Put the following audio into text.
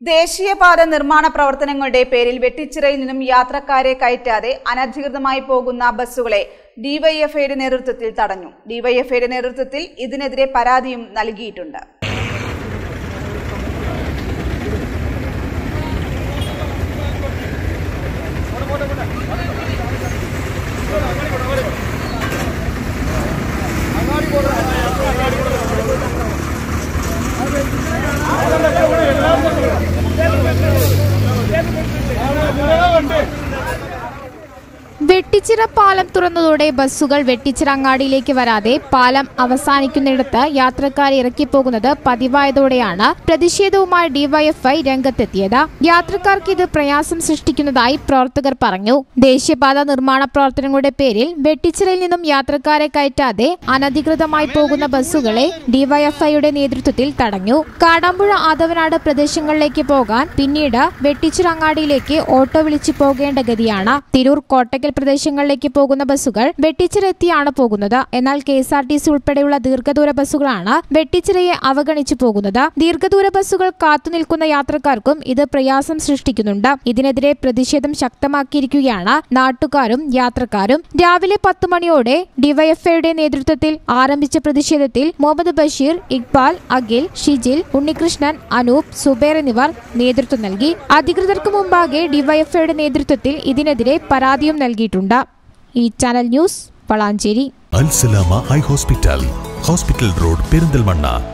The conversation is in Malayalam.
ദേശീയപാത നിർമ്മാണ പ്രവർത്തനങ്ങളുടെ പേരിൽ വെട്ടിച്ചിറയിൽ നിന്നും യാത്രക്കാരെ കയറ്റാതെ അനധികൃതമായി പോകുന്ന ബസ്സുകളെ ഡിവൈഎഫ്ഐയുടെ നേതൃത്വത്തിൽ തടഞ്ഞു ഡിവൈഎഫ്ഐയുടെ നേതൃത്വത്തിൽ ഇതിനെതിരെ പരാതിയും നൽകിയിട്ടുണ്ട് വെട്ടിച്ചിറ പാലം തുറന്നതോടെ ബസ്സുകൾ വെട്ടിച്ചിറ അങ്ങാടിയിലേക്ക് വരാതെ പാലം അവസാനിക്കുന്നിടത്ത് യാത്രക്കാരെ ഇറക്കിപ്പോകുന്നത് പതിവായതോടെയാണ് പ്രതിഷേധവുമായി ഡിവൈഎഫ്ഐ രംഗത്തെത്തിയത് യാത്രക്കാർക്ക് ഇത് പ്രയാസം സൃഷ്ടിക്കുന്നതായി പ്രവർത്തകർ പറഞ്ഞു ദേശീയപാത നിർമ്മാണ പ്രവർത്തനങ്ങളുടെ പേരിൽ വെട്ടിച്ചിറയിൽ നിന്നും യാത്രക്കാരെ കയറ്റാതെ അനധികൃതമായി പോകുന്ന ബസ്സുകളെ ഡിവൈഎഫ്ഐയുടെ നേതൃത്വത്തിൽ തടഞ്ഞു കാടാമ്പുഴ ആദവനാട് പ്രദേശങ്ങളിലേക്ക് പോകാൻ പിന്നീട് വെട്ടിച്ചിറ അങ്ങാടിയിലേക്ക് ഓട്ടോ വിളിച്ചു പോകേണ്ട ഗതിയാണ് തിരൂർ കോട്ടക്കൽ പ്രദേശങ്ങളിലേക്ക് പോകുന്ന ബസ്സുകൾ വെട്ടിച്ചിറ എത്തിയാണ് പോകുന്നത് എന്നാൽ K S R T C ഉൾപ്പെടെയുള്ള ദീർഘദൂര ബസ്സുകളാണ് വെട്ടിച്ചിറയെ അവഗണിച്ചു പോകുന്നത് ദീർഘദൂര ബസ്സുകൾ കാത്തുനിൽക്കുന്ന യാത്രക്കാർക്കും ഇത് പ്രയാസം സൃഷ്ടിക്കുന്നുണ്ട് ഇതിനെതിരെ പ്രതിഷേധം ശക്തമാക്കിയിരിക്കുകയാണ് നാട്ടുകാരും യാത്രക്കാരും രാവിലെ പത്ത് മണിയോടെ ഡിവൈഎഫ്ഐയുടെ നേതൃത്വത്തിൽ ആരംഭിച്ച പ്രതിഷേധത്തിൽ മുഹമ്മദ് ബഷീർ ഇക്ബാൽ അഖിൽ ഷിജിൽ ഉണ്ണികൃഷ്ണൻ അനൂപ് സുബേർ എന്നിവർ നേതൃത്വം നൽകി അധികൃതർക്ക് മുമ്പാകെ ഡിവൈഎഫ്ഐയുടെ നേതൃത്വത്തിൽ ഇതിനെതിരെ പരാതിയും നൽകിയിട്ടുണ്ട് ഈ channel news Valanchery Alsalama high hospital hospital road Perinthalmanna